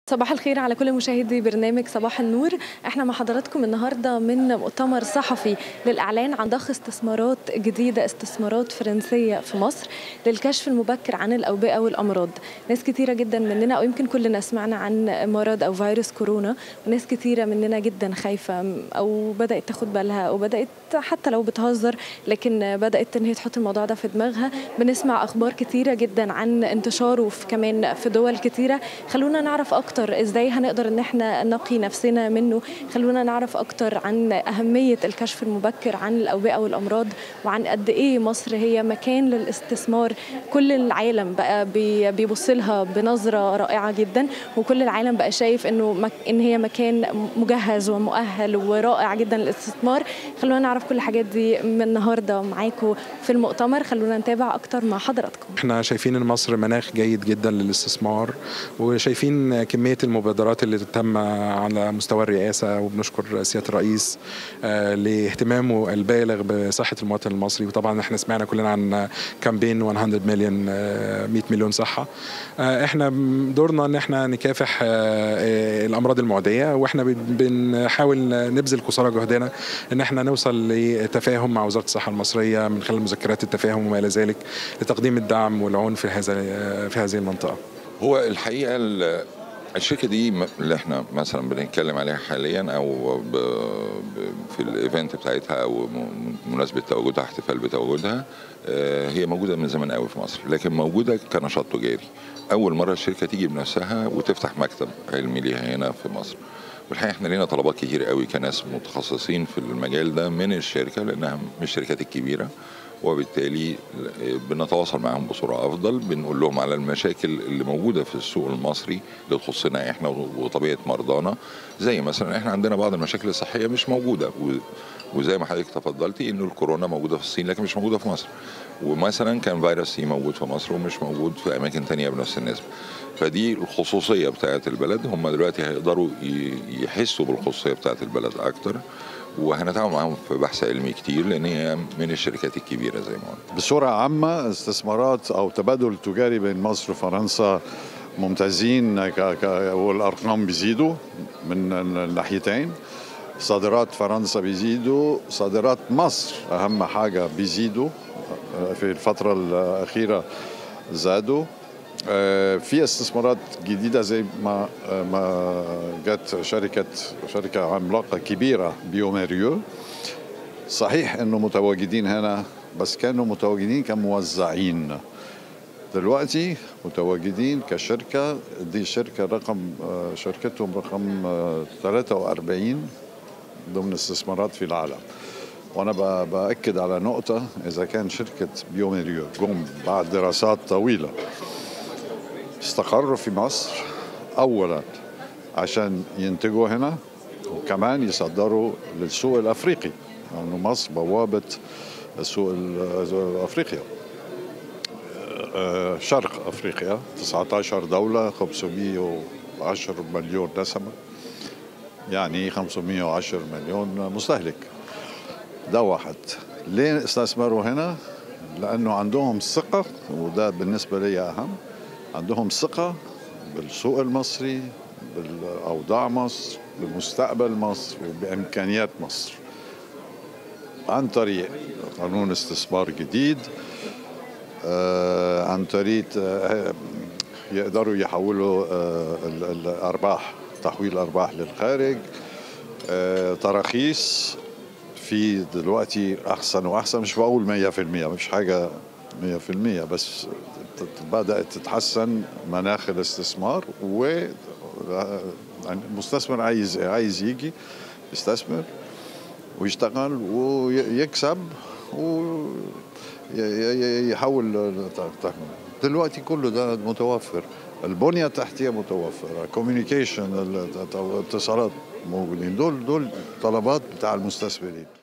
صباح الخير على كل مشاهدي برنامج صباح النور احنا مع حضراتكم النهارده من مؤتمر صحفي للاعلان عن ضخ استثمارات جديده استثمارات فرنسيه في مصر للكشف المبكر عن الاوبئه والامراض ناس كتيره جدا مننا او يمكن كلنا سمعنا عن مرض او فيروس كورونا وناس كتيره مننا جدا خايفه او بدات تاخد بالها او بدات حتى لو بتهزر لكن بدات ان هي تحط الموضوع ده في دماغها بنسمع اخبار كتيره جدا عن انتشاره في كمان في دول كتيره خلونا نعرف اكتر اكتر ازاي هنقدر ان احنا نقي نفسنا منه خلونا نعرف اكتر عن اهميه الكشف المبكر عن الاوبئه والامراض وعن قد ايه مصر هي مكان للاستثمار كل العالم بقى بيبص لها بنظره رائعه جدا وكل العالم بقى شايف انه مك... ان هي مكان مجهز ومؤهل ورائع جدا للاستثمار خلونا نعرف كل الحاجات دي من النهارده معاكم في المؤتمر خلونا نتابع اكتر مع حضراتكم احنا شايفين ان مصر مناخ جيد جدا للاستثمار وشايفين كميه المبادرات اللي تم على مستوى الرئاسه وبنشكر سياده الرئيس لاهتمامه البالغ بصحه المواطن المصري وطبعا احنا سمعنا كلنا عن كامبين 100 مليون 100 مليون صحه احنا دورنا ان احنا نكافح الامراض المعديه واحنا بنحاول نبذل قصارى جهدنا ان احنا نوصل لتفاهم مع وزاره الصحه المصريه من خلال مذكرات التفاهم وما الى ذلك لتقديم الدعم والعنف في هذا في هذه المنطقه. هو الحقيقه الشركه دي اللي احنا مثلا بنتكلم عليها حاليا او ب ب في الايفنت بتاعتها او مناسبه تواجدها احتفال بتواجدها هي موجوده من زمان قوي في مصر لكن موجوده كنشاط تجاري اول مره الشركه تيجي بنفسها وتفتح مكتب علمي ليها هنا في مصر والحقيقه احنا لينا طلبات كتير قوي كناس متخصصين في المجال ده من الشركه لانها من الشركات الكبيره وبالتالي بنتواصل معهم بصوره افضل بنقول لهم على المشاكل اللي موجوده في السوق المصري اللي تخصنا احنا وطبيعه مرضانا زي مثلا احنا عندنا بعض المشاكل الصحيه مش موجوده وزي ما حضرتك تفضلتي انه الكورونا موجوده في الصين لكن مش موجوده في مصر ومثلا كان فيروس سي موجود في مصر ومش موجود في اماكن تانية بنفس النسبه فدي الخصوصيه بتاعه البلد هم دلوقتي هيقدروا يحسوا بالخصوصيه بتاعه البلد اكتر وهنتعامل معاهم في بحث علمي كتير لان هي من الشركات الكبيره زي ما قلت. بصوره عامه استثمارات او تبادل تجاري بين مصر وفرنسا ممتازين ك... ك... والارقام بيزيدوا من الناحيتين صادرات فرنسا بيزيدوا صادرات مصر اهم حاجه بيزيدوا في الفتره الاخيره زادوا في استثمارات جديدة زي ما ما جت شركة شركة عملاقة كبيرة بيوميريو صحيح انه متواجدين هنا بس كانوا متواجدين كموزعين دلوقتي متواجدين كشركة دي شركة رقم شركتهم رقم 43 ضمن استثمارات في العالم وانا باكد على نقطه اذا كان شركه بيوميريو جم بعد دراسات طويله استقروا في مصر اولا عشان ينتجوا هنا وكمان يصدروا للسوق الافريقي لانه يعني مصر بوابه السوق افريقيا شرق افريقيا 19 دوله 510 مليون نسمه يعني 510 مليون مستهلك ده واحد ليه استثمروا هنا لانه عندهم ثقه وده بالنسبه لي اهم عندهم ثقة بالسوق المصري بالأوضاع مصر بمستقبل مصر وبإمكانيات مصر عن طريق قانون استثمار جديد عن طريق يقدروا يحولوا الأرباح تحويل الأرباح للخارج تراخيص في دلوقتي أحسن وأحسن مش بقول 100% مش حاجة 100% بس بدأت تتحسن مناخ الاستثمار و المستثمر عايز عايز يجي يستثمر ويشتغل ويكسب ويحول دلوقتي كله ده متوفر البنية التحتية متوفرة كوميونيكيشن الاتصالات موجودين دول دول طلبات بتاع المستثمرين